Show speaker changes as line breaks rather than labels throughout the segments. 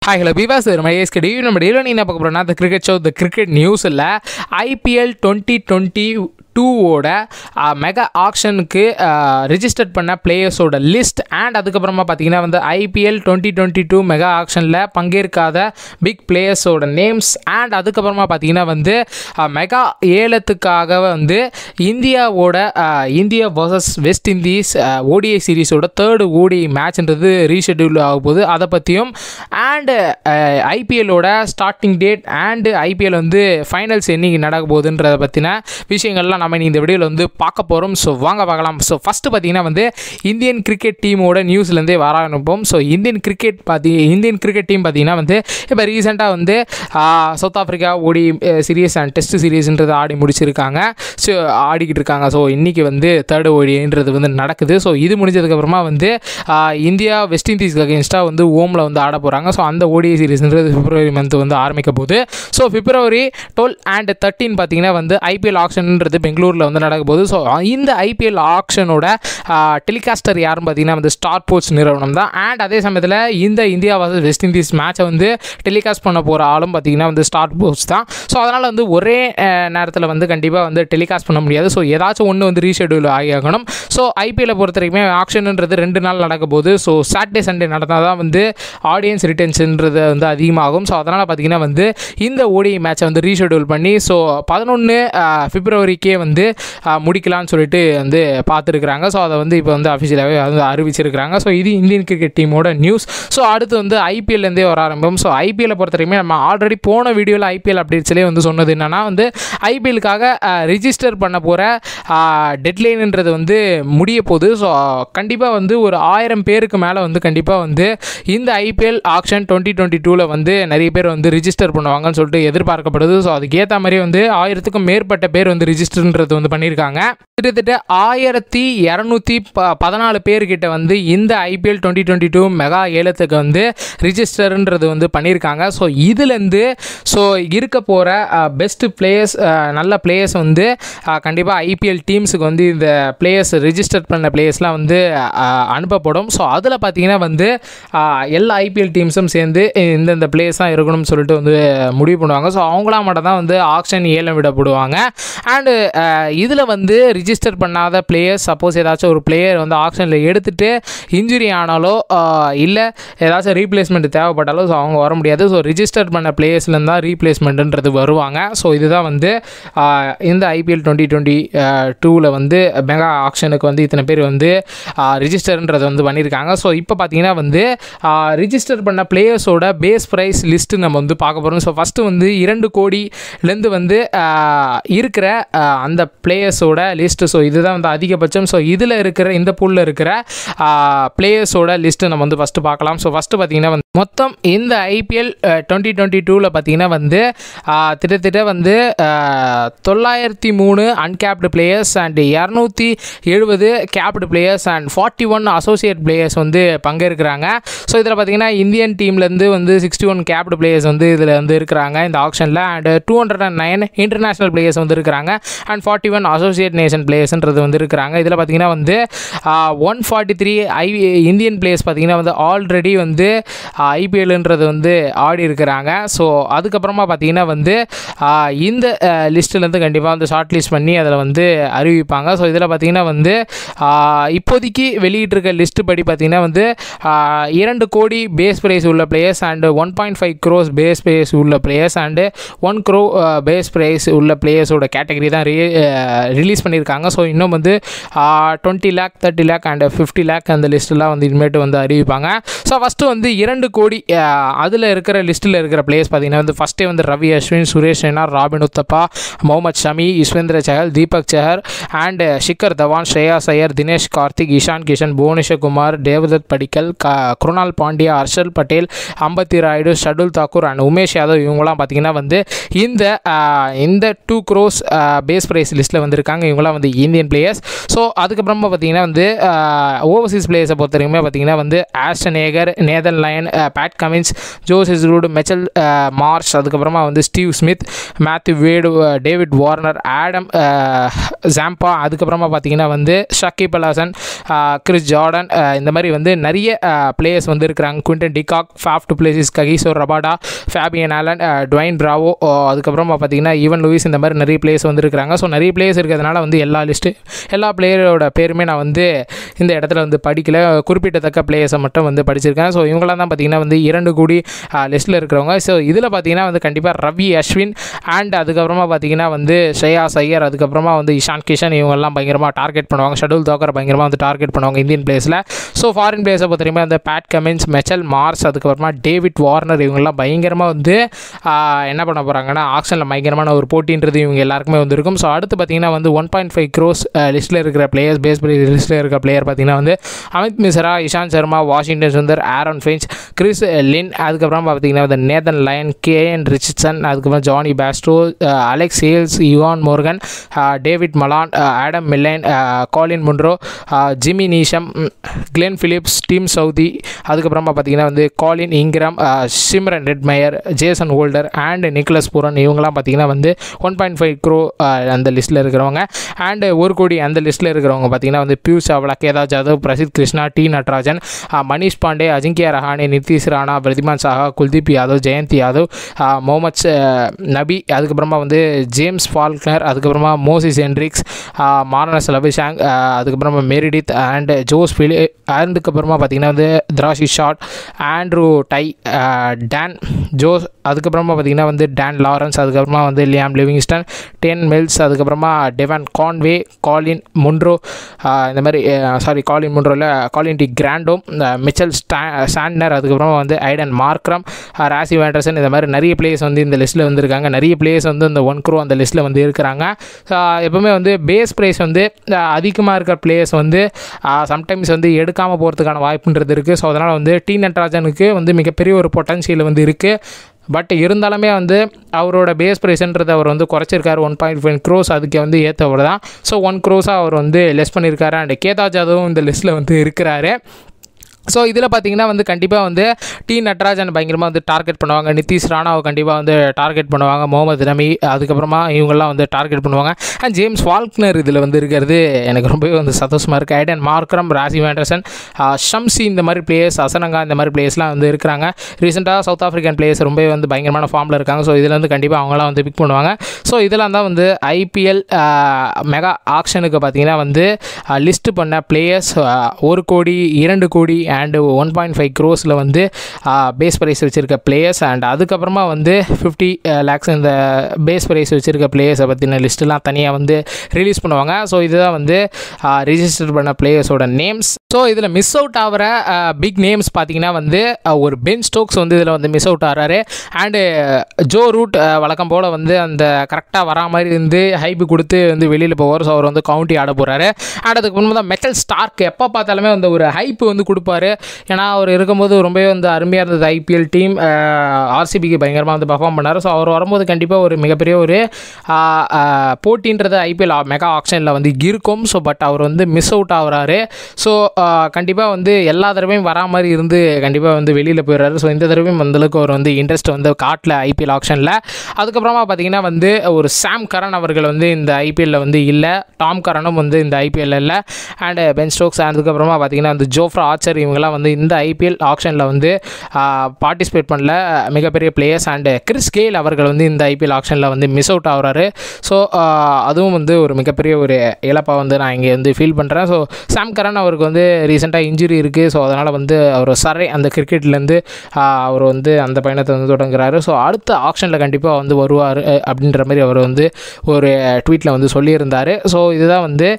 hi hello பிவாஸ் நம்ம ஏஸ்கடி நம்ம daily என்ன பார்க்க போகிறோம்னா அந்த கிரிக்கெட் ஷோ த கிரிக்கெட் நியூஸில் ஐபிஎல் டுவெண்ட்டி டுவெண்ட்டி டூவோட மெகா ஆக்ஷனுக்கு ரிஜிஸ்டர் பண்ண பிளேயர்ஸோட லிஸ்ட் அண்ட் அதுக்கப்புறமா பார்த்தீங்கன்னா வந்து IPL twenty twenty two mega ஆக்ஷனில் பங்கேற்காத பிக் பிளேயர்ஸோட நேம்ஸ் அண்ட் அதுக்கப்புறமா பார்த்தீங்கன்னா வந்து மெகா ஏலத்துக்காக வந்து இந்தியாவோட uh, India versus West Indies ODI சீரிஸோட தேர்டு ஓடிஐ மேட்ச்ன்றது ரீஷெடியூல் ஆக போகுது அதை பற்றியும் அண்டு ஐபிஎல்லோட ஸ்டார்டிங் டேட் அண்டு ஐபிஎல் வந்து ஃபைனல்ஸ் என்னைக்கு நடக்க போகுதுன்றத பற்றின விஷயங்கள்லாம் நம்ம இந்த வீடியோவில் வந்து பார்க்க போகிறோம் ஸோ வாங்க பார்க்கலாம் ஸோ ஃபஸ்ட்டு பார்த்தீங்கன்னா வந்து இந்தியன் கிரிக்கெட் டீமோட நியூஸ்லேருந்தே வர ஆரம்பிப்போம் ஸோ இந்தியன் கிரிக்கெட் பார்த்தி இந்தியன் கிரிக்கெட் டீம் பார்த்தீங்கன்னா வந்து இப்போ ரீசெண்டாக வந்து ah, South Africa ODI series and test சீரியஸ்ன்றது ஆடி முடிச்சிருக்காங்க ஸோ ஆடிக்கிட்டு இருக்காங்க ஸோ இன்றைக்கி வந்து தேர்ட் ஓடின்றது வந்து நடக்குது ஸோ இது முடிஞ்சதுக்கப்புறமா வந்து ஆஹ், இந்தியா வெஸ்ட் இண்டீஸ்க்கு அகேன்ஸ்டாக வந்து ஓமில் வந்து ஆட போகிறாங்க ஸோ அந்த ஓடிஐ சீரிஸ்ன்றது பிப்ரவரி மந்த் வந்து ஆரம்பிக்க போகுது so February twelve and thirteen பார்த்தீங்கன்னா வந்து ஐபிஎல் ஆக்ஷன்ன்றது பெங்களூரில் வந்து நடக்க போகுது ஸோ இந்த ஐபிஎல் ஆக்ஷனோட டெலிகாஸ்டர் யாருன்னு பார்த்தீங்கன்னா வந்து ஸ்டார் போர்ட்ஸ் நிறுவனம் தான் அண்ட் அதே சமயத்தில் இந்த இந்தியா vs வெஸ்ட் இண்டீஸ் மேட்சை வந்து டெலிகாஸ்ட் பண்ண போகிற ஆளும் பார்த்தீங்கன்னா வந்து ஸ்டார் போர்ட்ஸ் தான் ஸோ அதனால் வந்து ஒரே நேரத்தில் வந்து கண்டிப்பாக வந்து டெலிகாஸ்ட் பண்ண முடியாது ஸோ ஏதாச்சும் ஒன்று வந்து ரீஷெடியூல் ஆகி ஆகணும் ஸோ ஐபிஎல்லை பொறுத்த வரைக்குமே ஆக்ஷன்ன்றது ரெண்டு நாள் நடக்க போகுது ஸோ சாட்டர்டே சண்டே நடந்தால் தான் வந்து ஆடியன்ஸ் ரிட்டன்ஷன்றது வந்து அதிகமாகும் ஸோ அதனால் பார்த்தீங்கன்னா வந்து இந்த ஓடிஐ மேட்சை வந்து ரீஷெடியூல் பண்ணி ஸோ பதினொன்று பிப்ரவரிக்கே வந்து ஆஹ், முடிக்கலாம்னு சொல்லிட்டு வந்து பார்த்துருக்குறாங்க ஸோ அதை வந்து இப்போ வந்து அஃபிஷியலாகவே வந்து அறிவிச்சிருக்கிறாங்க ஸோ இது இந்தியன் கிரிக்கெட் டீமோட நியூஸ் ஸோ அடுத்து வந்து ஐபிஎல்லேருந்தே வர ஆரம்பம் ஸோ ஐபிஎல்லை பொறுத்த வரைக்குமே நம்ம ஆல்ரெடி போன வீடியோவில் ஐபிஎல் அப்டேட்ஸ்லேயே வந்து சொன்னது என்னன்னா வந்து ஐபிஎலுக்காக ரிஜிஸ்டர் பண்ண போகிற டெட்லைன்ன்றது வந்து முடிய போகுது ஸோ கண்டிப்பாக வந்து ஒரு ஆயிரம் பேருக்கு மேலே வந்து கண்டிப்பாக வந்து இந்த ஐபிஎல் ஆக்ஷன் டுவெண்ட்டி டுவெண்ட்டி டூவில் வந்து நிறைய பேர் வந்து ரிஜிஸ்டர் பண்ணுவாங்கன்னு சொல்லிட்டு எதிர்பார்க்கப்படுது ஸோ அதுக்கு ஏற்ற மாதிரி வந்து ஆயிரத்துக்கும் மேற்பட்ட பேர் வந்து ரிஜிஸ்டர்ன்றது வந்து பண்ணியிருக்காங்க கிட்டத்தட்ட ஆயிரத்தி இரநூத்தி ப பதினாலு பேர்கிட்ட வந்து இந்த IPL twenty twenty two mega ஏலத்துக்கு வந்து ரிஜிஸ்டர்ன்றது வந்து பண்ணியிருக்காங்க ஸோ இதுலேருந்து ஸோ இருக்க போகிற பெஸ்ட் பிளேயர்ஸ் நல்ல பிளேயர்ஸ் வந்து கண்டிப்பாக ஐபிஎல் டீம்ஸுக்கு வந்து இந்த பிளேயர்ஸ் ரிஜிஸ்டர் பண்ண பிளேயர்ஸ்லாம் வந்து அஹ், அனுப்பப்படும் ஸோ அதில் பார்த்தீங்கன்னா வந்து அஹ், எல்லா ஐபிஎல் டீம்ஸும் சேர்ந்து இந்தந்த பிளேயர்ஸ் தான் இருக்கணும்னு சொல்லிட்டு வந்து முடிவு பண்ணுவாங்க ஸோ அவங்களா மட்டும் தான் வந்து ஆக்ஷன் ஏலம் விடப்படுவாங்க அண்டு இதில் வந்து ரிஜிஸ்டர் பண்ணாத பிளேயர்ஸ் சப்போஸ் ஏதாச்சும் ஒரு பிளேயர் வந்து ஆக்ஷனில் எடுத்துட்டு இன்ஜுரி ஆனாலோ இல்லை ஏதாச்சும் ரீப்ளேஸ்மெண்ட் தேவைப்பட்டாலோ ஸோ அவங்க வர முடியாது ஸோ ரிஜிஸ்டர் பண்ண பிளேயர்ஸ்லேருந்து தான் ரீப்ளேஸ்மெண்ட்டுன்றது வருவாங்க ஸோ இதுதான் வந்து ஆஹ், இந்த ஐபிஎல் டுவெண்ட்டி டுவெண்ட்டி டூவில் வந்து மெகா ஆக்ஷனுக்கு வந்து இத்தனை பேர் வந்து ரிஜிஸ்டர்ன்றது வந்து பண்ணியிருக்காங்க ஸோ இப்போ பார்த்தீங்கன்னா வந்து ரிஜிஸ்டர் பண்ண பிளேயர்ஸோட பேஸ் ப்ரைஸ் லிஸ்ட்டு நம்ம வந்து பார்க்க போகிறோம் ஸோ ஃபஸ்ட்டு வந்து இரண்டு கோடிலேருந்து வந்து ஆஹ், இருக்கிற ஆஹ், அந்த பிளேயர்ஸோட லிஸ்ட்டு ஸோ இதுதான் வந்து அதிகபட்சம் ஸோ இதில் இருக்கிற இந்த பூலில் இருக்கிற பிளேயர்ஸோட லிஸ்ட்டு நம்ம வந்து ஃபஸ்ட்டு பார்க்கலாம் ஸோ ஃபஸ்ட்டு பார்த்தீங்கன்னா வந்து மொத்தம் இந்த ஐபிஎல் டுவெண்ட்டி டுவெண்ட்டி டூவில் பார்த்தீங்கன்னா வந்து ஆஹ், கிட்டத்தட்ட வந்து ஆஹ், தொள்ளாயிரத்தி மூணு அன்கேப்டு பிளேயர்ஸ் அண்ட் இரநூத்தி எழுபது capped players and forty one associate players வந்து பங்கேற்கிறாங்க ஸோ இதில் பார்த்தீங்கன்னா இந்தியன் டீம்லேருந்து வந்து சிக்ஸ்டி ஒன் கேப்டு பிளேயர்ஸ் வந்து இதில் வந்து இருக்கிறாங்க இந்த ஆப்ஷனில் and two hundred and nine international players வந்து இருக்கிறாங்க and forty one associate nation பிளேயர்ஸ்ன்றது வந்து இருக்கிறாங்க இதில் பார்த்தீங்கன்னா வந்து ஒன் ஃபார்ட்டி த்ரீ ஐ இந்தியன் பிளேயர்ஸ் பார்த்தீங்கன்னா வந்து ஆல்ரெடி வந்து ஐபிஎல்ன்றது வந்து ஆடி இருக்கிறாங்க ஸோ அதுக்கப்புறமா பார்த்தீங்கன்னா வந்து ஆஹ், இந்த லிஸ்ட்டிலேருந்து கண்டிப்பாக வந்து ஷார்ட் லிஸ்ட் பண்ணி அதில் வந்து அறிவிப்பாங்க ஸோ இதில் பார்த்தீங்கன்னா வந்து ஆஹ், இப்போதைக்கு வெளியிட்டிருக்க லிஸ்ட்டு படி பார்த்தீங்கன்னா வந்து ஆஹ், இரண்டு கோடி பேஸ் ப்ரைஸ் உள்ள players and one point five crores base price உள்ள players and one crore base price உள்ள பிளேயர்ஸோட கேட்டகரி தான் ரிலீஸ் பண்ணியிருக்காங்க ஸோ இன்னும் வந்து twenty lakh thirty lakh and fifty lakh அந்த லிஸ்ட்டெலாம் வந்து இனிமேட்டு வந்து அறிவிப்பாங்க ஸோ ஃபஸ்ட்டு வந்து இரண்டு கோடி அதில் இருக்கிற லிஸ்ட்டில் இருக்கிற பிளேயர்ஸ் பார்த்தீங்கன்னா வந்து ஃபஸ்ட்டே வந்து ரவி அஸ்வின் சுரேஷ் ரெய்னா ராபின் உத்தப்பா முகமது ஷமி யுஸ்வேந்திர சஹல் தீபக் சஹர் அண்ட் ஷிக்கர் தவான் ஸ்ரேயா சையர் தினேஷ் கார்த்திக் இஷான் கிஷன் புவனேஸ்வர் குமார் தேவதத் படிக்கல் க குருணால் பாண்டியா ஹர்ஷல் பட்டேல் அம்பத்தி ராயுடு ஷடுல் தாக்கூர் அண்ட் உமேஷ் யாதவ் இவங்களாம் பார்த்தீங்கன்னா வந்து இந்த ஆஹ், இந்த டூ க்ரோஸ் பேஸ் ப்ரைஸ் லிஸ்ட்டில் வந்திருக்காங்க இவங்களாம் வந்து இந்தியன் பிளேயர்ஸ் ஸோ அதுக்கப்புறமா பார்த்தீங்கன்னா வந்து ஓவர்சீஸ் பிளேயர்ஸை பொறுத்த வரைக்குமே பார்த்தீங்கன்னா வந்து Ashton Agar Nathan Lyon Pat Cummins Josh Hazlewood Mitchell Marsh அதுக்கப்புறமா வந்து Steve Smith Matthew Wade David Warner Adam Zampa அதுக்கப்புறமா பார்த்தீங்கன்னா வந்து ஷக்கீப் அலாசன் கிறிஸ் ஜார்டன் இந்த மாதிரி வந்து நிறைய பிளேயர்ஸ் வந்து இருக்கிறாங்க Quinton de Kock Faf du Plessis Kagiso Rabada Fabian Allen Dwayne Bravo அதுக்கப்புறமா பார்த்தீங்கன்னா ஈவன் லூயிஸ் இந்த மாதிரி நிறைய பிளேயர்ஸ் வந்து இருக்கிறாங்க ஸோ நிறைய பிளேயர்ஸ் இருக்கிறதுனால வந்து எல்லா லிஸ்ட்டு எல்லா பிளேயரோட பேருமே நான் வந்து இந்த இடத்துல வந்து படிக்கல குறிப்பிட்டத்தக்க பிளேயர்ஸை மட்டும் வந்து படிச்சிருக்கேன் ஸோ இவங்களாம் தான் பார்த்தீங்கன்னா வந்து இரண்டு கோடி லிஸ்ட்டில் இருக்கிறவங்க ஸோ இதில் பார்த்தீங்கன்னா வந்து கண்டிப்பாக ரவி அஸ்வின் அண்ட் அதுக்கப்புறமா பார்த்தீங்கன்னா வந்து ஸ்ரேயா ஐயர் அதுக்கப்புறமா வந்து இஷான் கிஷன் இவங்கெல்லாம் பயங்கரமாக டார்கெட் பண்ணுவாங்க ஷெடியூல் தோக்கரை பயங்கரமாக வந்து டார்கெட் பண்ணுவாங்க இந்தியன் பிளேஸில் ஸோ ஃபாரின் பிளேஸை பொறுத்தவரைக்கும் அந்த பேட் கமின்ஸ் மெச்சல் மார்ஸ் அதுக்கப்புறமா டேவிட் வார்னர் இவங்கெல்லாம் பயங்கரமாக வந்து என்ன பண்ண போகிறாங்கன்னா ஆக்ஷனில் பயங்கரமான ஒரு போட்டின்றது இவங்க எல்லாருக்குமே வந்து இருக்கும் ஸோ அடுத்து பார்த்தீங்கன்னா வந்து ஒன் பாயிண்ட் ஃபைவ் க்ரோஸ் லிஸ்ட்டில் இருக்கிற பிளேயர்ஸ் பேஸ் லிஸ்ட்டில் இருக்கிற பிளேயர் பார்த்தீங்கன்னா வந்து Amit Mishra Ishant Sharma Washington Sundar Aaron Finch Chris Lynn அதுக்கப்புறம் பார்த்தீங்கன்னா வந்து Nathan Lyon Kane Richardson அதுக்கப்புறம் Jonny Bairstow Alex Hales Eoin Morgan David Malan Adam Milne Colin Munro Jimmy Neesham Glenn Phillips Tim Southee அதுக்கப்புறமா பார்த்தீங்கன்னா வந்து Colin Ingram Shimron Hetmyer Jason Holder and Nicholas Pooran இவங்கெல்லாம் பார்த்தீங்கன்னா வந்து one point five grow அந்த லிஸ்ட்டில் இருக்கிறவங்க and ஒரு கோடி அந்த லிஸ்ட்டில் இருக்கிறவங்க பார்த்தீங்கன்னா வந்து பியூஷ் சாவ்லா கேதா ஜாதவ் பிரசித் கிருஷ்ணா டி நட்ராஜன் மணிஷ் பாண்டே அஜிங்கியா ரஹானே நிதிஷ் ராணா பிரதிமான் சாஹா குல்தீப் யாதவ் ஜெயந்த் யாதவ் முகமது நபி அதுக்கப்புறமா வந்து ஜேம்ஸ் ஃபால்க்னர் அதுக்கப்புறமா மோசிஸ் ஹென்ட்ரிக்ஸ் மாரனஸ் லபிஷாங் அதுக்கப்புறமா மெரிடித் அண்ட் ஜோஸ் ஃபிலி அதுக்கப்புறமா பார்த்தீங்கன்னா வந்து D'Arcy Short Andrew Tye Dan Josh அதுக்கப்புறமா பார்த்தீங்கன்னா வந்து டேன் லாரன்ஸ் அதுக்கப்புறமா வந்து லியாம் லிவிங்ஸ்டன் டென் மில்ஸ் அதுக்கப்புறமா டெவன் கான்வே காலின் முன்ரோ இந்த மாதிரி சாரி காலின் முன்ரோவில் காலின் டி கிராண்டோ மிச்சல் ஸ்டா சாண்ட்னர் அதுக்கப்புறமா வந்து ஐடன் மார்க்ரம் ராசி வேண்டர்சன் இந்த மாதிரி நிறைய பிளேயர்ஸ் வந்து இந்த லிஸ்ட்டில் வந்திருக்காங்க நிறைய பிளேயர்ஸ் வந்து இந்த ஒன் க்ரோ அந்த லிஸ்ட்டில் வந்து இருக்கிறாங்க எப்போவுமே வந்து பேஸ் ப்ரைஸ் வந்து அதிகமாக இருக்கிற பிளேயர்ஸ் வந்து சம்டைம்ஸ் வந்து எடுக்காமல் போகிறதுக்கான வாய்ப்புன்றது இருக்குது ஸோ அதனால் வந்து டி நட்ராஜனுக்கு வந்து மிகப்பெரிய ஒரு பொட்டன்ஷியல் வந்து இருக்குது பட் இருந்தாலுமே வந்து அவரோட பேஸ் ப்ரைஸ்ன்றதை அவர் வந்து குறைச்சிருக்காரு ஒன் பாயிண்ட் ஃபைவ் க்ரோஸ் அதுக்கு வந்து ஏற்றவர் தான் ஸோ ஒன் க்ரோஸாக அவர் வந்து லெஸ் பண்ணியிருக்காரு அண்ட் கேதா ஜாதவும் இந்த லிஸ்ட்டில் வந்து இருக்கிறாரு ஸோ இதில் பார்த்தீங்கன்னா வந்து கண்டிப்பாக வந்து டி நட்ராஜன் பயங்கரமாக வந்து டார்கெட் பண்ணுவாங்க நிதிஷ் ராணாவை கண்டிப்பாக வந்து டார்கெட் பண்ணுவாங்க முகமது நமி அதுக்கப்புறமா இவங்கெல்லாம் வந்து டார்கெட் பண்ணுவாங்க அண்ட் ஜேம்ஸ் ஃபால்க்னர் இதில் வந்து இருக்கிறது எனக்கு ரொம்பவே வந்து சந்தோஷமாக இருக்குது ஐடன் மார்க்ரம் ராசி வேண்டர்சன் ஷம்சி இந்த மாதிரி பிளேயர்ஸ் அசனங்கா இந்த மாதிரி பிளேயர்ஸ்லாம் வந்து இருக்கிறாங்க ரீசெண்டாக சவுத் ஆஃப்ரிக்கன் பிளேயர்ஸ் ரொம்பவே வந்து பயங்கரமான ஃபார்மில் இருக்காங்க ஸோ இதில் வந்து கண்டிப்பாக அவங்களாம் வந்து பிக் பண்ணுவாங்க ஸோ இதெல்லாம் தான் வந்து ஐபிஎல் மெகா ஆக்ஷனுக்கு பார்த்தீங்கன்னா வந்து லிஸ்ட்டு பண்ண பிளேயர்ஸ் ஒரு கோடி இரண்டு கோடி அண்டு ஒன் பாயிண்ட் ஃபைவ் க்ரோஸில் வந்து பேஸ் ப்ரைஸ் வச்சுருக்க பிளேயர்ஸ் அண்ட் அதுக்கப்புறமா வந்து ஃபிஃப்டி லேக்ஸ் இந்த பேஸ் ப்ரைஸ் வச்சுருக்க பிளேயர்ஸை பற்றின லிஸ்ட்டெலாம் தனியாக வந்து ரிலீஸ் பண்ணுவாங்க ஸோ இதுதான் வந்து ரிஜிஸ்டர் பண்ண பிளேயர்ஸோட நேம்ஸ் ஸோ இதில் மிஸ் அவுட் ஆகிற பிக் நேம்ஸ் பார்த்தீங்கன்னா வந்து ஒரு பென் ஸ்டோக்ஸ் வந்து இதில் வந்து மிஸ் அவுட் ஆகிறாரு அண்டு ஜோ ரூட் வழக்கம் போல் வந்து அந்த கரெக்டாக வரா மாதிரி இருந்து ஹைப்பு கொடுத்து வந்து வெளியில் போவார் ஸோ அவர் வந்து கவுண்டி ஆட போகிறாரு அண்ட் அதுக்கு முன்பு தான் மெட்டல் ஸ்டார்க் எப்போ பார்த்தாலுமே வந்து ஒரு ஹைப்பு வந்து கொடுப்பாரு ஏன்னா அவர் இருக்கும்போது ரொம்பவே வந்து அருமையாக இருந்தது ஐபிஎல் டீம் ஆர்சிபிக்கு பயங்கரமாக வந்து பர்ஃபார்ம் பண்ணார் ஸோ அவர் வரும்போது கண்டிப்பாக ஒரு மிகப்பெரிய ஒரு போட்டின்றது ஐபிஎல் மெகா ஆக்ஷனில் வந்து இருக்கும் ஸோ பட் அவர் வந்து மிஸ் அவுட் ஆகுறாரு ஸோ கண்டிப்பாக வந்து எல்லா தடவையும் வரா மாதிரி இருந்து கண்டிப்பாக வந்து வெளியில் போயிடுறாரு ஸோ இந்த தடவையும் அந்தளவுக்கு அவர் வந்து இன்ட்ரெஸ்ட் வந்து காட்டல ஐபிஎல் ஆக்ஷனில் அதுக்கப்புறமா பார்த்தீங்கன்னா வந்து ஒரு சாம் கரன் அவர்கள் வந்து இந்த ஐபிஎல்லில் வந்து இல்லை டாம் கரனும் வந்து இந்த ஐபிஎல் இல்லை அண்ட் பென் ஸ்டோக்ஸ் அதுக்கப்புறமா பார்த்தீங்கன்னா வந்து ஜோஃப்ரா ஆச்சர் இவங்கெல்லாம் வந்து இந்த ஐபிஎல் ஆக்ஷனில் வந்து பார்ட்டிசிபேட் பண்ணல மிகப்பெரிய பிளேயர்ஸ் அண்டு கிறிஸ் கெயில் அவர்கள் வந்து இந்த ஐபிஎல் ஆக்ஷனில் வந்து மிஸ் அவுட் ஆகுறாரு ஸோ அதுவும் வந்து ஒரு மிகப்பெரிய ஒரு இழப்பாக வந்து நான் இங்கே வந்து ஃபீல் பண்ணுறேன் ஸோ சாம் கரன் அவருக்கு வந்து ரீசெண்டாக இன்ஜுரி இருக்குது ஸோ அதனால் வந்து அவர் சரை அந்த கிரிக்கெட்லேருந்து அவர் வந்து அந்த பயணத்தை வந்து தொடங்குறாரு ஸோ அடுத்த ஆக்ஷனில் கண்டிப்பாக வந்து வருவார் அப்படின்ற மாதிரி அவர் வந்து ஒரு ட்வீட்டில் வந்து சொல்லியிருந்தார் ஸோ இதுதான் வந்து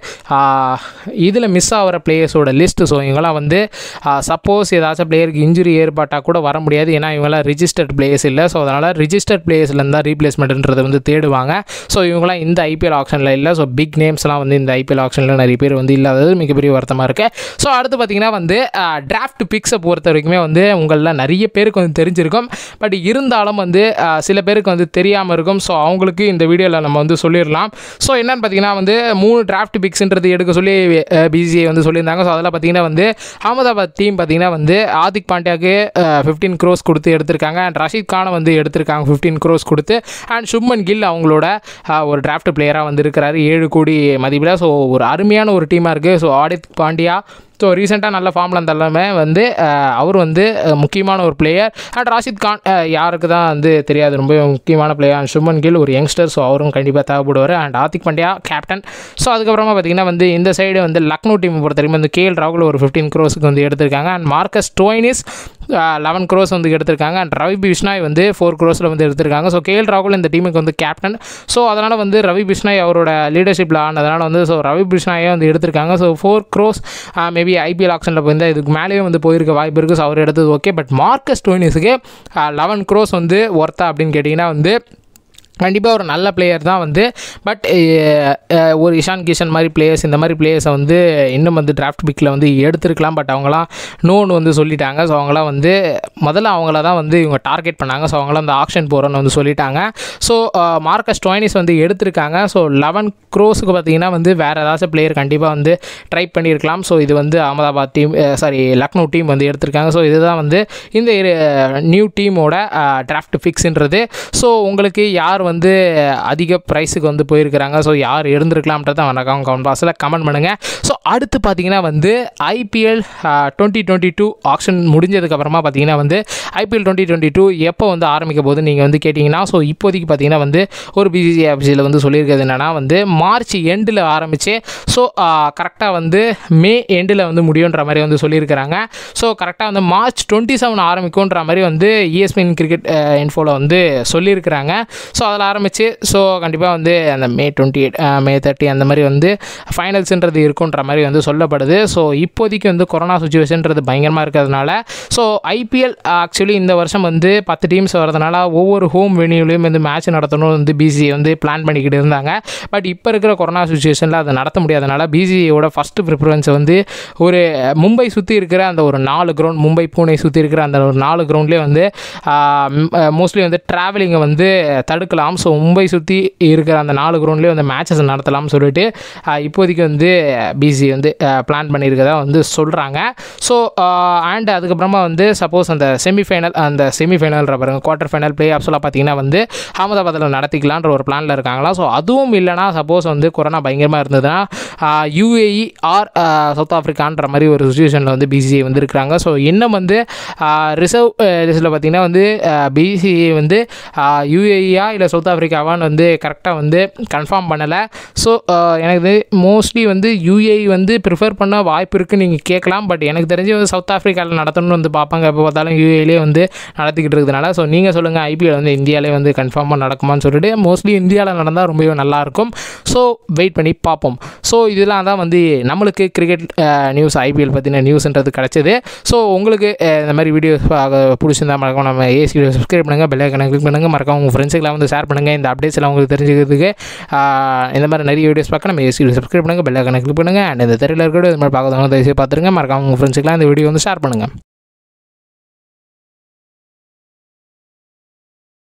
இதில் மிஸ் ஆகிற பிளேயர்ஸோட லிஸ்ட்டு ஸோ இவங்களாம் வந்து சப்போஸ் ஏதாச்சும் பிளேயருக்கு இன்ஜுரி ஏற்பட்டால் கூட வர முடியாது ஏன்னா இவங்களாம் ரிஜிஸ்டர்ட் பிளேயர்ஸ் இல்லை ஸோ அதனால் ரிஜிஸ்டர்ட் பிளேயர்ஸ்லேருந்து தான் ரீப்ளேஸ்மெண்ட்ன்றதை வந்து தேடுவாங்க ஸோ இவங்களாம் இந்த ஐபிஎல் ஆப்ஷனில் இல்லை ஸோ பிக் நேம்ஸ்லாம் வந்து இந்த ஐபிஎல் ஆப்ஷனில் நிறைய பேர் வந்து இல்லாதது மிகப்பெரிய வருத்தமாக இருக்குது ஸோ அடுத்து பார்த்தீங்கன்னா வந்து டிராஃப்ட் பிக்ஸை பொறுத்த வரைக்குமே வந்து உங்களில் நிறைய பேருக்கு வந்து தெரிஞ்சிருக்கும் பட் இருந்தாலும் வந்து சில பேருக்கு வந்து தெரியாமல் இருக்கும் ஸோ அவங்களுக்கு இந்த வீடியோவில் நம்ம வந்து சொல்லிடலாம் ஸோ என்னென்னு பார்த்தீங்கன்னா வந்து மூணு டிராஃப்ட் பிக்ஸ்ன்றது எடுக்க சொல்லி பிசிஐ வந்து சொல்லியிருந்தாங்க ஸோ அதில் பார்த்தீங்கன்னா வந்து அகமதாபாத் ஹைதராபாத் டீம் பார்த்தீங்கன்னா வந்து ஆதிக் பாண்டியாவுக்கு ஃபிஃப்டீன் க்ரோஸ் கொடுத்து எடுத்திருக்காங்க அண்ட் ரஷீத் கானை வந்து எடுத்திருக்காங்க ஃபிஃப்டீன் க்ரோஸ் கொடுத்து அண்ட் சுப்மன் கில் அவங்களோட அஹ், ஒரு டிராஃப்ட் பிளேயராக வந்து இருக்கிறாரு ஏழு கோடி மதிப்பில் ஸோ ஒரு அருமையான ஒரு டீமாக இருக்குது ஸோ ஆதித் பாண்டியா ஸோ ரீசெண்டாக நல்ல ஃபார்மில் இருந்தாலுமே வந்து அஹ், அவர் வந்து அஹ், முக்கியமான ஒரு பிளேயர் அண்ட் ராஷித் கான் அஹ், யாருக்கு தான் வந்து தெரியாது ரொம்ப முக்கியமான பிளேயர் அண்ட் சுமன் கில் ஒரு யங்ஸ்டர் ஸோ அவரும் கண்டிப்பாக தேவைப்படுவார் and Hardik Pandya captain so அதுக்கப்புறமா பார்த்தீங்கன்னா வந்து இந்த சைடு வந்து லக்னோ டீம் பொறுத்த வரைக்கும் வந்து கேஎல் ராகுல் ஒரு ஃபிஃப்டீன் க்ரோஸுக்கு வந்து எடுத்திருக்காங்க and Marcus Stoinis eleven crores வந்து எடுத்திருக்காங்க அண்ட் ரவி பிஷ்னாய் வந்து ஃபோர் க்ரோஸில் வந்து எடுத்திருக்காங்க ஸோ கேஎல் ராகுல் இந்த டீமுக்கு வந்து கேப்டன் ஸோ அதனால் வந்து ரவி பிஷ்னாய் அவரோட லீடர்ஷிப்பில் ஆனதுனால வந்து ஸோ ரவி பிஷ்னாயே வந்து எடுத்திருக்காங்க so four crores maybe IPL ஆக்ஷனில் போயிருந்தால் இதுக்கு மேலேயே வந்து போயிருக்க வாய்ப்பு இருக்குது ஸோ அவர் எடுத்தது ஓகே பட் மார்க்கஸ் டோயினிஸுக்கு லெவன் க்ரோஸ் வந்து ஒர்த்தா அப்படின்னு கேட்டிங்கன்னா வந்து கண்டிப்பாக ஒரு நல்ல பிளேயர் தான் வந்து பட் ஒரு இஷான் கிஷன் மாதிரி பிளேயர்ஸ் இந்த மாதிரி பிளேயர்ஸை வந்து இன்னும் வந்து டிராஃப்ட் பிக்கில் வந்து எடுத்திருக்கலாம் பட் அவங்களாம் நோன்னு வந்து சொல்லிட்டாங்க ஸோ அவங்களாம் வந்து முதல்ல அவங்கள தான் வந்து இவங்க டார்கெட் பண்ணாங்க ஸோ அவங்களாம் அந்த ஆக்ஷன் போகிறோன்னு வந்து சொல்லிட்டாங்க ஸோ மார்க்கஸ் டொயினிஸ் வந்து எடுத்திருக்காங்க ஸோ லெவன் க்ரோஸுக்கு பார்த்தீங்கன்னா வந்து வேறு ஏதாச்சும் பிளேயர் கண்டிப்பாக வந்து ட்ரை பண்ணியிருக்கலாம் ஸோ இது வந்து Ahmedabad team sorry Lucknow team வந்து எடுத்திருக்காங்க ஸோ இதுதான் வந்து இந்த நியூ டீமோட டிராஃப்ட் ஃபிக்ஸ்ன்றது ஸோ உங்களுக்கு யார் வந்து அதிக ப்ரைஸுக்கு வந்து போயிருக்கிறாங்க ஸோ யார் இருந்திருக்கலாம்ன்றத வணக்கம் கமெண்ட் பாக்ஸில் கமெண்ட் பண்ணுங்கள் ஸோ அடுத்து பார்த்தீங்கன்னா வந்து IPL twenty twenty two auction முடிஞ்சதுக்கப்புறமா பார்த்தீங்கன்னா வந்து ஐபிஎல் டுவெண்ட்டி டுவெண்ட்டி டூ எப்போ வந்து ஆரம்பிக்க போது நீங்கள் வந்து கேட்டிங்கன்னா ஸோ இப்போதைக்கு பார்த்தீங்கன்னா வந்து ஒரு பிசிசி ஆஃபீஸில் வந்து சொல்லியிருக்கிறது என்னென்னா வந்து மார்ச் எண்டில் ஆரம்பித்து ஸோ கரெக்டாக வந்து மே எண்டில் வந்து முடியுன்ற மாதிரி வந்து சொல்லியிருக்கிறாங்க ஸோ கரெக்டாக வந்து மார்ச் டுவெண்ட்டி செவன் ஆரம்பிக்கும்ன்ற மாதிரி வந்து இஎஸ்பிஎன் கிரிக்கெட் இன்ஃபோவில் வந்து சொல்லியிருக்கிறாங்க ஸோ அதில் ஆரம்பித்து ஸோ கண்டிப்பாக வந்து அந்த May twenty eight May thirty அந்த மாதிரி வந்து ஃபைனல்ஸுன்றது இருக்குன்ற மாதிரி வந்து சொல்லப்படுது ஸோ இப்போதைக்கு வந்து கொரோனா சுச்சுவேஷன்றது பயங்கரமாக இருக்கிறதுனால ஸோ ஐபிஎல் ஆக்சுவலி இந்த வருஷம் வந்து பத்து டீம்ஸ் வரதுனால ஒவ்வொரு ஹோம் வெனியூலையும் வந்து மேட்ச் நடத்தணும் வந்து பிசிஏ வந்து பிளான் பண்ணிக்கிட்டு இருந்தாங்க பட் இப்போ இருக்கிற கொரோனா சுச்சுவேஷனில் அதை நடத்த முடியாதனால பிசிஏயோட ஃபஸ்ட்டு ப்ரிஃபரன்ஸ் வந்து ஒரு மும்பை சுற்றி இருக்கிற அந்த ஒரு நாலு கிரவுண்ட் மும்பை பூனை சுற்றி இருக்கிற அந்த ஒரு நாலு கிரவுண்ட்லேயே வந்து மோஸ்ட்லி வந்து ட்ராவலிங்கை வந்து தடுக்கலாம் ஸோ மும்பை சுற்றி இருக்கிற அந்த நாலு கிரவுண்ட்லேயே வந்து மேட்சஸ் நடத்தலாம்னு சொல்லிட்டு ஆஹ் இப்போதைக்கு வந்து பிசி வந்து பிளான் பண்ணியிருக்கதா வந்து சொல்கிறாங்க ஸோ அண்ட் அதுக்கப்புறமா வந்து சப்போஸ் அந்த செமிஃபைனல் அந்த செமிஃபைனல்ன்ற பாருங்க குவார்ட்டர் ஃபைனல் பிளே ஆஃப்ஸ்லாம் பார்த்தீங்கன்னா வந்து அகமதாபாத்தில் நடத்திக்கலான்ற ஒரு பிளானில் இருக்காங்களா ஸோ அதுவும் இல்லைனா சப்போஸ் வந்து கொரோனா பயங்கரமாக இருந்ததுன்னா யூஏஇ ஆர் சவுத் ஆஃப்ரிக்கான்ற மாதிரி ஒரு சுச்சுவேஷனில் வந்து பிசிஐ வந்து இருக்கிறாங்க ஸோ இன்னும் வந்து ரிசர்வ் லிஸ்ட்டில் பார்த்தீங்கன்னா வந்து பிசிஐ வந்து யூஏஇயா இல்லை சவுத் ஆஃப்ரிக்காவான்னு வந்து கரெக்டாக வந்து கன்ஃபார்ம் பண்ணலை ஸோ எனக்கு மோஸ்ட்லி வந்து யூஏஇ வந்து ப்ரிஃபர் பண்ண வாய்ப்பு இருக்குன்னு நீங்கள் கேட்கலாம் பட் எனக்கு தெரிஞ்சு வந்து சவுத் ஆஃப்ரிக்காவில் நடத்தணும்னு வந்து பார்ப்பாங்க எப்போ பார்த்தாலும் யூஏலே வந்து நடத்திக்கிட்டு இருக்கிறதுனால ஸோ நீங்கள் சொல்லுங்கள் ஐபிஎல் வந்து இந்தியாவிலே வந்து கன்ஃபார்மாக நடக்குமான்னு சொல்லிட்டு மோஸ்ட்லி இந்தியாவில் நடந்தால் ரொம்பவே நல்லாயிருக்கும் ஸோ வெயிட் பண்ணி பார்ப்போம் ஸோ இதெல்லாம் தான் வந்து நம்மளுக்கு கிரிக்கெட் நியூஸ் ஐபிஎல் பற்றின நியூஸ்ன்றது கிடச்சிது ஸோ உங்களுக்கு அஹ், இந்த மாதிரி வீடியோஸ் பிடிச்சிருந்தா மறக்காம நம்ம ஏசி வீடியோ சப்ஸ்கிரைப் பண்ணுங்கள் பெல் ஐக்கனை கிளிக் பண்ணுங்கள் மறக்காம உங்கள் ஃப்ரெண்ட்ஸுக்கெல்லாம் வந்து ஷேர் பண்ணுங்கள் இந்த அப்டேட்ஸ் எல்லாம் உங்களுக்கு தெரிஞ்சுக்கிறதுக்கு அஹ், இந்த மாதிரி நிறைய வீடியோஸ் பார்க்க நம்ம ஏசி வீடியோ சப்ஸ்கிரைப் பண்ணுங்கள் பெல் ஐக்கனை கிளிக் பண்ணுங்கள் அண்ட் இந்த தெரியல இருக்கிற இது மாதிரி பார்க்காதவங்க தயவுசெய்து பார்த்துருங்க மறக்காம உங்கள் ஃப்ரெண்ட்ஸுக்கெல்லாம் இந்த வீடியோ வந்து ஷேர் பண்ணுங்கள்